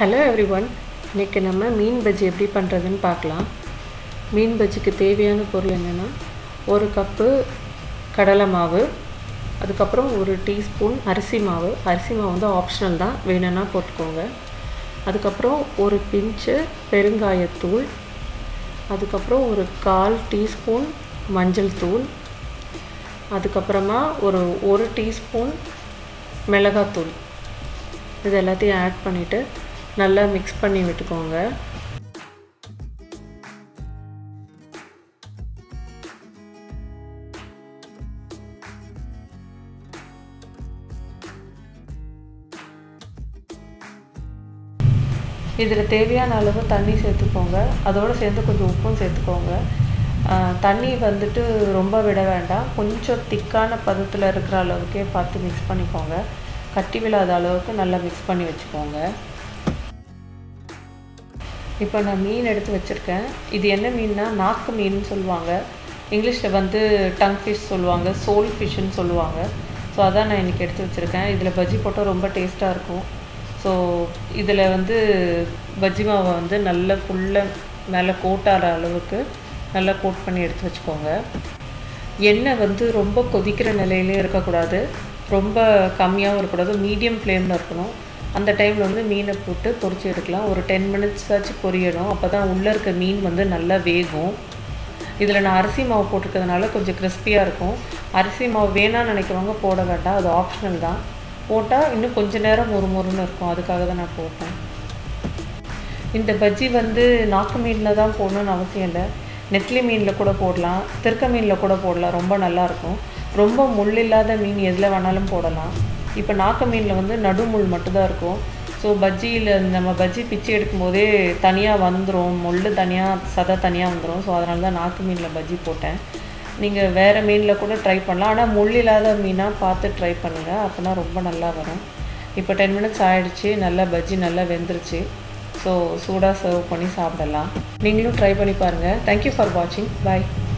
hello every one இன்றைக்கி நம்ம மீன் பஜ்ஜி எப்படி பண்ணுறதுன்னு பார்க்கலாம் மீன் பஜ்ஜிக்கு தேவையான பொருள் என்னென்னா ஒரு கப்பு கடலை மாவு அதுக்கப்புறம் ஒரு டீஸ்பூன் அரிசி மாவு அரிசி மாவு வந்து ஆப்ஷனல் தான் வேணும்னா போட்டுக்கோங்க அதுக்கப்புறம் ஒரு பிஞ்சு பெருங்காயத்தூள் அதுக்கப்புறம் ஒரு கால் டீஸ்பூன் மஞ்சள் தூள் அதுக்கப்புறமா ஒரு ஒரு டீஸ்பூன் மிளகாத்தூள் இது எல்லாத்தையும் ஆட் பண்ணிவிட்டு நல்லா மிக்ஸ் பண்ணி விட்டுக்கோங்க இதில் தேவையான அளவு தண்ணி சேர்த்துக்கோங்க அதோடு சேர்ந்து கொஞ்சம் உப்பும் சேர்த்துக்கோங்க தண்ணி வந்துட்டு ரொம்ப விட வேண்டாம் கொஞ்சம் திக்கான பதத்தில் இருக்கிற அளவுக்கே பார்த்து மிக்ஸ் பண்ணிக்கோங்க கட்டி விழாத அளவுக்கு நல்லா மிக்ஸ் பண்ணி வச்சுக்கோங்க இப்போ நான் மீன் எடுத்து வச்சுருக்கேன் இது என்ன மீன்னா நாக்கு மீன் சொல்லுவாங்க இங்கிலீஷில் வந்து டங் ஃபிஷ் சொல்லுவாங்க சோல் ஃபிஷ்ஷுன்னு சொல்லுவாங்க ஸோ அதான் நான் இன்றைக்கி எடுத்து வச்சுருக்கேன் இதில் பஜ்ஜி போட்டால் ரொம்ப டேஸ்ட்டாக இருக்கும் ஸோ இதில் வந்து பஜ்ஜி மாவை வந்து நல்லா ஃபுல்லாக மேலே கோட்டார அளவுக்கு நல்லா கோட் பண்ணி எடுத்து வச்சுக்கோங்க எண்ணெய் வந்து ரொம்ப கொதிக்கிற நிலையிலே இருக்கக்கூடாது ரொம்ப கம்மியாகவும் இருக்கக்கூடாது மீடியம் ஃப்ளேமில் இருக்கணும் அந்த டைமில் வந்து மீனை போட்டு பொரிச்சு எடுக்கலாம் ஒரு டென் மினிட்ஸ் ஆச்சு பொரியணும் அப்போ தான் உள்ளே இருக்க மீன் வந்து நல்லா வேகும் இதில் நான் அரிசி மாவு போட்டிருக்கிறதுனால கொஞ்சம் கிறிஸ்பியாக இருக்கும் அரிசி மாவு வேணான்னு நினைக்கிறவங்க போட வேண்டாம் அது ஆப்ஷனல் தான் போட்டால் இன்னும் கொஞ்சம் நேரம் ஒரு முருன்னு இருக்கும் அதுக்காக தான் நான் போட்டேன் இந்த பஜ்ஜி வந்து நாக்கு மீனில் தான் போடணும்னு அவசியம் இல்லை நெத்லி மீனில் கூட போடலாம் திருக்க மீனில் கூட போடலாம் ரொம்ப நல்லாயிருக்கும் ரொம்ப முள் இல்லாத மீன் எதில் வேணாலும் போடலாம் இப்போ நாக்கு மீனில் வந்து நடுமுள் மட்டும்தான் இருக்கும் ஸோ பஜ்ஜியில் நம்ம பஜ்ஜி பிச்சு எடுக்கும்போதே தனியாக வந்துடும் முள் தனியாக சதை தனியாக வந்துடும் ஸோ அதனால தான் நாக்கு மீனில் பஜ்ஜி போட்டேன் நீங்கள் வேறு மீனில் கூட ட்ரை பண்ணலாம் ஆனால் முள் இல்லாத மீனாக பார்த்து ட்ரை பண்ணுங்கள் அப்போனா ரொம்ப நல்லா வரும் இப்போ டென் மினிட்ஸ் ஆகிடுச்சு நல்லா பஜ்ஜி நல்லா வெந்துருச்சு ஸோ சூடாக சர்வ் பண்ணி சாப்பிடலாம் நீங்களும் ட்ரை பண்ணி பாருங்கள் தேங்க்யூ ஃபார் வாட்சிங் பாய்